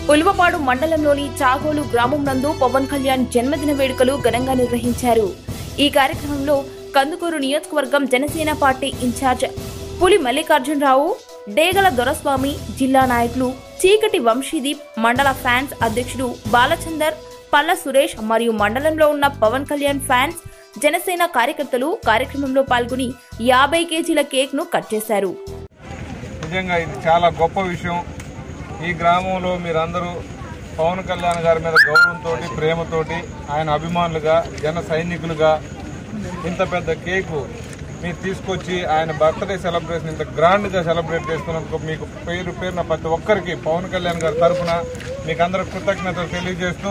ఉల్వపాడు మండలంలోని చాగోలు గ్రామం నందు పవన్ కళ్యాణ్ జన్మదిన వేడుకలు ఘనంగా నిర్వహించారు ఈ కార్యక్రమంలో కందుకూరు నియోజకవర్గం జనసేన పార్టీ ఇన్ఛార్జ్ పులి మల్లికార్జునరావు డేగల దొరస్వామి జిల్లా నాయకులు చీకటి వంశీదీప్ మండల ఫ్యాన్స్ అధ్యక్షుడు బాలచందర్ పల్ల సురేష్ మరియు మండలంలో ఉన్న పవన్ కళ్యాణ్ ఫ్యాన్స్ జనసేన కార్యకర్తలు కార్యక్రమంలో పాల్గొని యాభై కేజీల కేక్ ను కట్ చేశారు నిజంగా ఇది చాలా గొప్ప విషయం ఈ గ్రామంలో మీరందరూ పవన్ కళ్యాణ్ గారి మీద గౌరవంతో ప్రేమతోటి ఆయన అభిమానులుగా జన సైనికులుగా ఇంత పెద్ద కేకు మీరు తీసుకొచ్చి ఆయన బర్త్డే సెలబ్రేషన్ ఇంత గ్రాండ్గా సెలబ్రేట్ చేస్తున్నందుకు మీకు పేరు పేరున ప్రతి ఒక్కరికి పవన్ కళ్యాణ్ గారి తరఫున మీకు అందరూ కృతజ్ఞతలు తెలియజేస్తూ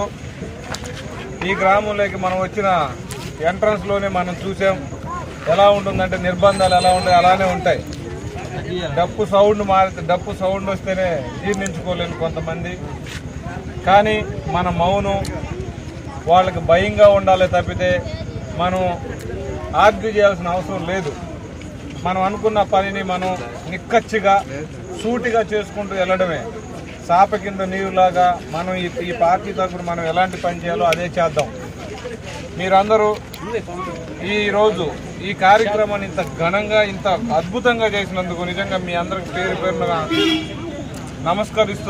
ఈ గ్రామంలోకి మనం వచ్చిన ఎంట్రన్స్లోనే మనం చూసాం ఎలా ఉంటుందంటే నిర్బంధాలు ఎలా ఉంటాయి అలానే ఉంటాయి డప్పు సౌండ్ మారితే డప్పు సౌండ్ వస్తేనే జీర్ణించుకోలేని కొంతమంది కానీ మన మౌనం వాళ్ళకి భయంగా ఉండాలి తప్పితే మనం ఆర్గ్యూ చేయాల్సిన అవసరం లేదు మనం అనుకున్న పనిని మనం నిక్కచ్చిగా సూటిగా చేసుకుంటూ వెళ్ళడమే సాప కింద నీరులాగా మనం ఈ ఈ పార్టీ తరఫున మనం ఎలాంటి పని చేయాలో అదే చేద్దాం మీరందరూ ఈ రోజు ఈ కార్యక్రమాన్ని ఇంత ఘనంగా ఇంత అద్భుతంగా చేసినందుకు నిజంగా మీ అందరికి పేరు పేరున నమస్కరిస్తూ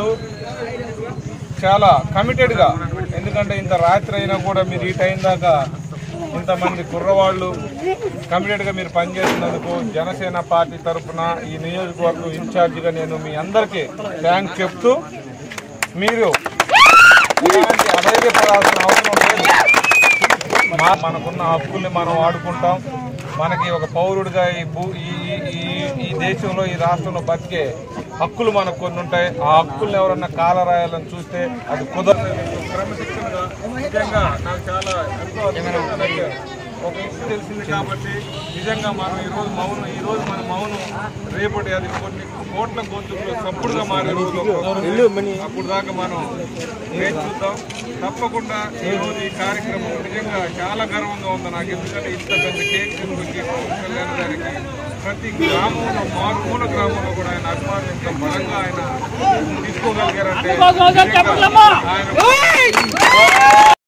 చాలా కమిటెడ్గా ఎందుకంటే ఇంత రాత్రి అయినా కూడా మీరు ఈ టైం దాకా ఇంతమంది కుర్రవాళ్ళు కమిటెడ్గా మీరు పనిచేసినందుకు జనసేన పార్టీ తరఫున ఈ నియోజకవర్గం ఇన్ఛార్జిగా నేను మీ అందరికీ థ్యాంక్స్ చెప్తూ మీరు ఇలాంటి అధైర్యపడాల్సిన అవసరం లేదు మా మనకున్న హక్కుల్ని మనం వాడుకుంటాం మనకి ఒక పౌరుడిగా ఈ భూ ఈ ఈ- ఈ- ఈ దేశంలో ఈ రాష్ట్రంలో బతికే హక్కులు మనకు కొన్ని ఉంటాయి ఆ హక్కుల్ని ఎవరన్నా కాలరాయాలని చూస్తే అది కుదరదు క్రమశిక్షణగా నిజంగా నాకు చాలా ఎంతో అద్భుతంగా నచ్చారు. ఒక విషయం తెలిసింది కాబట్టి నిజంగా మనం ఈ రోజు మౌనం ఈ రోజు మన మౌనం రేపటి అది కొన్ని కోట్ల గొంతుకులు సప్పుడుగా మారే రోజులు అప్పుడు దాకా మనం వేచి చూద్దాం తప్పకుండా ఈ రోజు ఈ కార్యక్రమం నిజంగా చాలా గర్వంగా ఉంది నాకు ఎందుకంటే ఇంత పెద్ద కేక్ తీసుకొచ్చి పవన్ కళ్యాణ్ గారికి ప్రతి గ్రామంలో మారుమూల గ్రామంలో కూడా ఆయన అభిమానులు ఇంత బలంగా ఆయన తీసుకోగలిగారంటే నిజంగా ఆయన